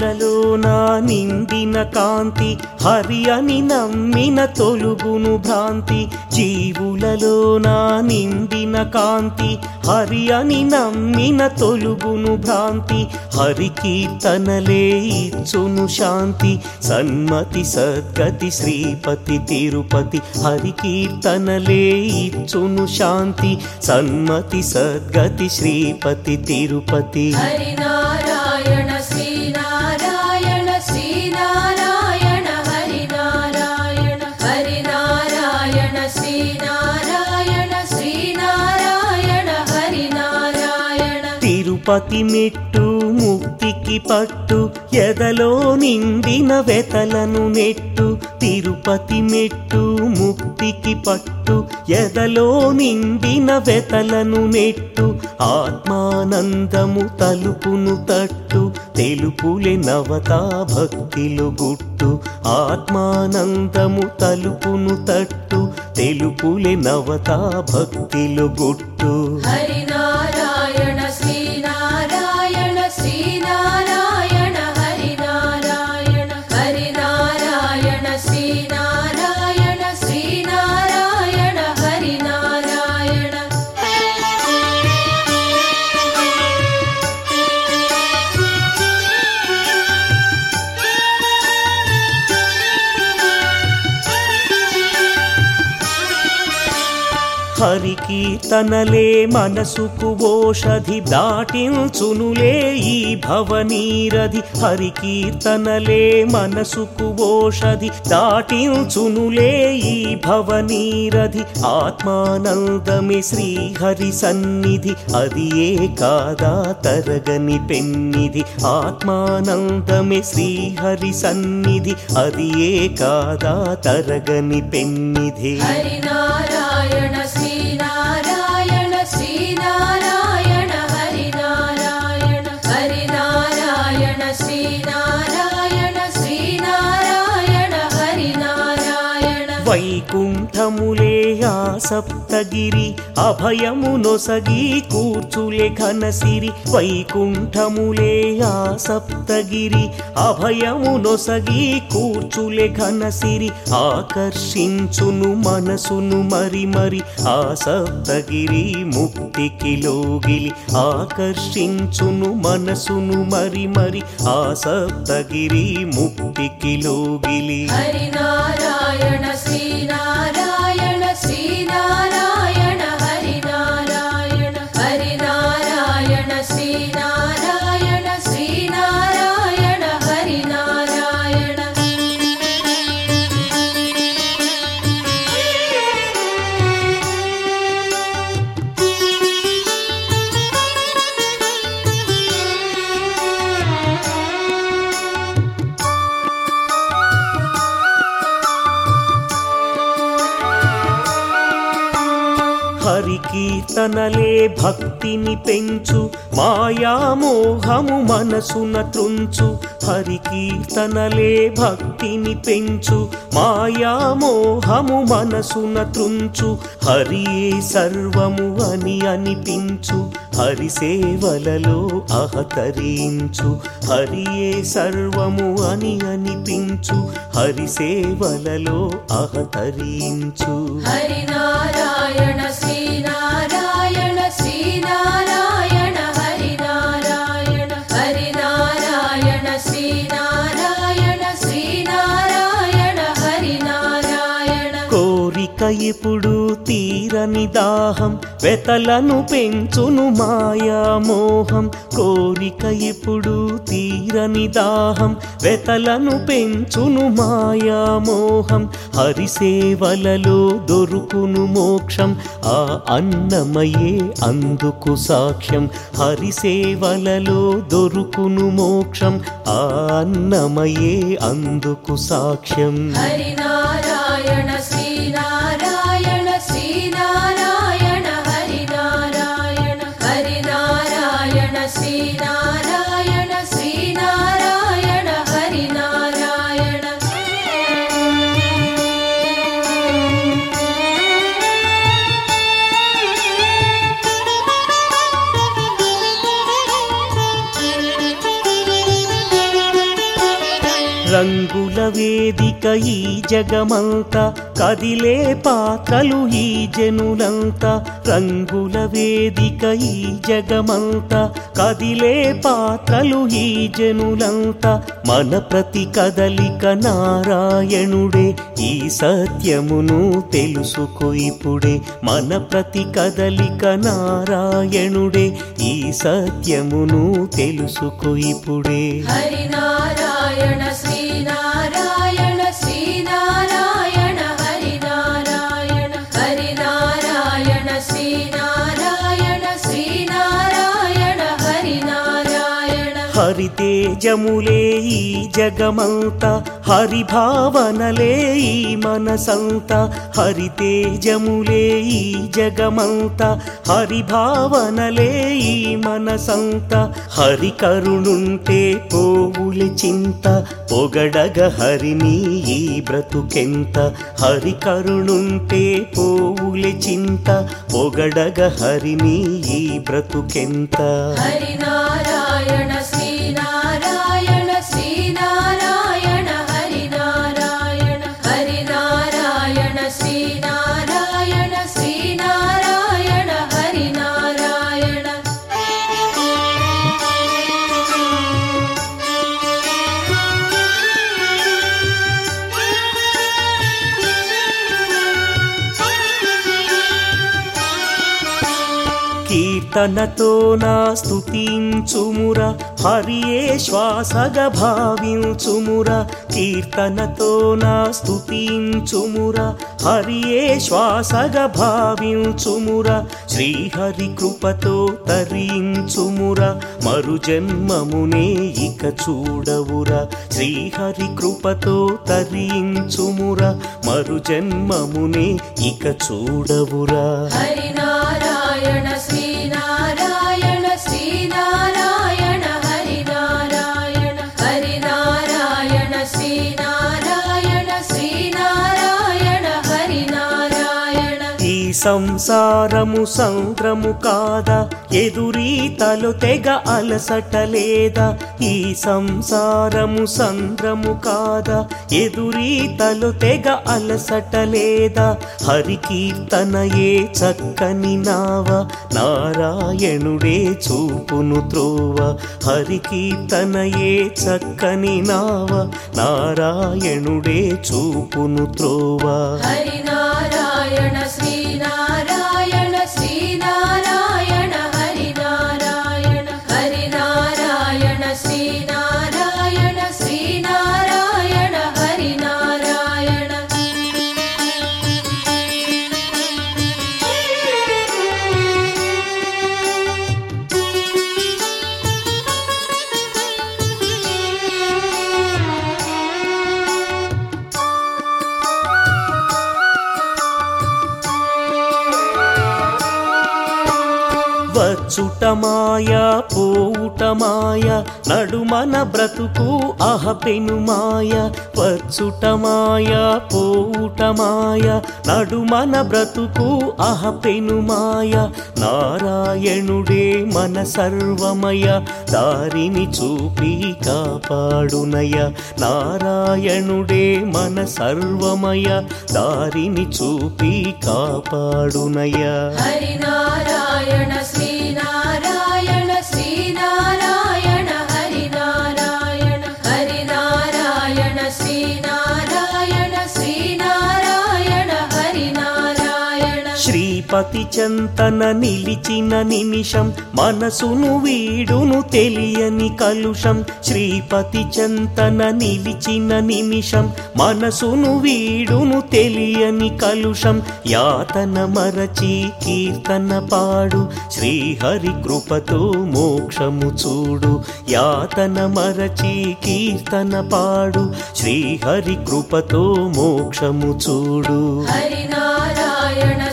జీవులలోన నిండిన కాంతి హరి అని నమ్మిన తొలుగును భ్రాంతి జీవులలోన నిండిన కాంతి హరి అని నమ్మిన తొలుగును భ్రాంతి హరి కీర్తనలే ఇచ్చును శాంతి సన్మతి సద్గతి శ్రీపతి తిరుపతి హరి కీర్తనలే ఇచ్చును శాంతి సన్మతి సద్గతి శ్రీపతి తిరుపతి హరినారాయణ శ్రీనారాయణ శ్రీనారాయణ హరినారాయణ హరినారాయణ శ్రీనారాయణ శ్రీనారాయణ హరినారాయణ తిరుపతి మెట్టు ముక్తికి పట్టు ఎదలో నిండిన వెతలను నెట్టు తిరుపతి మెట్టు ముక్తికి పట్టు ఎదలో నిండిన వెతలను నెట్టు ఆత్మానందము తలుపును తట్టు తెలుపులే నవతా భక్తిలు గుట్టు ఆత్మానందము తలుపును తట్టు తెలుపులే నవతా భక్తిలు గుట్టు హరినారాయణ శ్రీనారాయణ శ్రీనారాయణ హరినారాయణ హరినారాయణ శ్రీనారాయణ శ్రీనారాయణ హరినారాయణ హరి కీర్తనలే మనసుకు ఓషధి దాటించునులే ఈ భవనీరధి హరి కీర్తనలే మనసుకు ఓషధి దాటించునులే ఈ భవనీరధి ఆత్మానందమే శ్రీహరి సన్నిధి అది ఏ కాదా తరగని పెన్నిధి ఆత్మానందమే శ్రీహరి సన్నిధి అది ఏ కాదా తరగని పెన్నిధి హరినారాయణ శ్రీనారాయణ శ్రీనారాయణ హరినారాయణ హరినారాయణ శ్రీనారాయణ శ్రీనారాయణ హరినారాయణ వైకుంఠములే ఆ సప్తగిరి అభయము నొసగి కూర్చులే ఘనసిరి వైకుంఠములే ఆ సప్తగిరి అభయము నొసగి కూర్చులే ఘనసిరి ఆకర్షించును మనసును మరి మరి ఆ సప్తగిరి ముక్తికి లోగిలి ఆకర్షించును మనసును మరి మరి ఆ సప్తగిరి ముక్తికి లోగిలి హరినారాయణ శ్రీనారాయణ శ్రీనారాయణ హరినారాయణ హరినారాయణ శ్రీనారాయణ శ్రీనారాయణ హరినారాయణ హరి కీర్తనలే భక్తిని పెంచు మాయామోహము మనసున త్రుంచు హరి కీర్తనలే భక్తిని పెంచు మాయామోహము మనసున త్రుంచు హరియే సర్వము అని అనిపించు హరి సేవలలో అహతరించు హరియే సర్వము అని అనిపించు హరి సేవలలో అహతరించు హరినారాయణ శ్రీనారాయణ శ్రీనారాయణ హరినారాయణ హరినారాయణ శ్రీనారాయణ శ్రీనారాయణ హరినారాయణ కోరిక ఇప్పుడు తీరని దాహం వెతలను పెంచును మాయామోహం కోరిక ఇప్పుడు తీరని దాహం వెతలను పెంచును మాయామోహం హరి సేవలలో దొరుకును మోక్షం ఆ అన్నమయే అందుకు సాక్ష్యం హరి సేవలలో దొరుకును మోక్షం ఆ అన్నమయే అందుకు సాక్ష్యం హరినారాయణ శ్రీనారాయణ శ్రీనారాయణ హరినారాయణ హరినారాయణ శ్రీనారాయణ శ్రీనారాయణ హరినారాయణ రంగుల వేదిక ఈ జగమంతా కదిలే పాత్రలు ఈ జనులంతా రంగుల వేదిక ఈ జగమంతా కదిలే పాత్రలు ఈ జనులంతా మన ప్రతి కదలిక నారాయణుడే ఈ సత్యమును తెలుసుకో ఇప్పుడే మన ప్రతి కదలిక నారాయణుడే ఈ సత్యమును తెలుసుకో ఇప్పుడే హరినారాయణ శ్రీనారాయణ శ్రీనారాయణ హరినారాయణ హరినారాయణ శ్రీనారాయణ శ్రీనారాయణ హరినారాయణ హరితేజములే ఈ జగమంతా హరిభావనలే ఈ మనసంతా హరితేజములే ఈ జగమంతా హరిభావనలే ఈ మనసంతా హరి కరుణుంటే పోవుల చింత పొగడగ హరిని ఈ బ్రతుకెంత హరి కరుణుంటే పోవుల చింత పొగడగ హరిని ఈ బ్రతుకెంత హరినారాయణ శ్రీనారాయణ శ్రీనారాయణ హరినారాయణ హరినారాయణ శ్రీనారాయణ శ్రీనారాయణ హరినారాయణ కీర్తనతో నా స్తుతించుముర హరియే శ్వాసగ భావించుముర కీర్తనతో నా స్తుతించుముర హరియే శ్వాసగ భావించుముర శ్రీహరి కృపతో తరించుముర మరు జన్మమునే ఇక చూడవుర శ్రీహరి కృపతో తరించుముర మరు జన్మమునే ఇక చూడవురా హరినారాయణ శ్రీనారాయణ శ్రీనారాయణ హరినారాయణ హరినారాయణ శ్రీనారాయణ శ్రీనారాయణ హరినారాయణ ఈ సంసారము సంద్రము కాదా ఎదురీతలు తెగ అలసట లేదా ఈ సంసారము సంద్రము కాదా ఎదురీతలు తెగ అలసట లేదా హరి కీర్తనయే చక్కని నావ నారాయణుడే చూపును త్రోవ హరి కీర్తనయే చక్కని నావ నారాయణుడే చూపును త్రోవ హరినారాయణ శ్రీనారాయణ శ్రీనారాయణ హరినారాయణ హరినారాయణ శ్రీనారాయణ శ్రీనారాయణ హరినారాయణ వచ్చుట మాయ పోవుట మాయ నడుమన బ్రతుకు అహ పెను మాయ వచ్చుట మాయ పోవుట మాయ నడుమన బ్రతుకు అహ పెను మాయ నారాయణుడే మన సర్వమయ దారిని చూపి కాపాడునయ నారాయణుడే మన సర్వమయ దారిని చూపి కాపాడునయ హరినారాయణ శ్రీనారాయణ శ్రీనారాయణ హరినారాయణ హరినారాయణ శ్రీనారాయణ శ్రీనారాయణ హరినారాయణ శ్రీపతి చంతన నిలిచిన నిమిషం మనసును వీడును తెలియని కలుషం శ్రీపతి చంతన నిలిచిన నిమిషం మనసును వీడును తెలియని కలుషం యాతన మరచి కీర్తన పాడు శ్రీహరి కృపతో మోక్షము చూడు యాతన మరచి కీర్తన పాడు శ్రీహరి కృపతో మోక్షము చూడు హరినారాయణ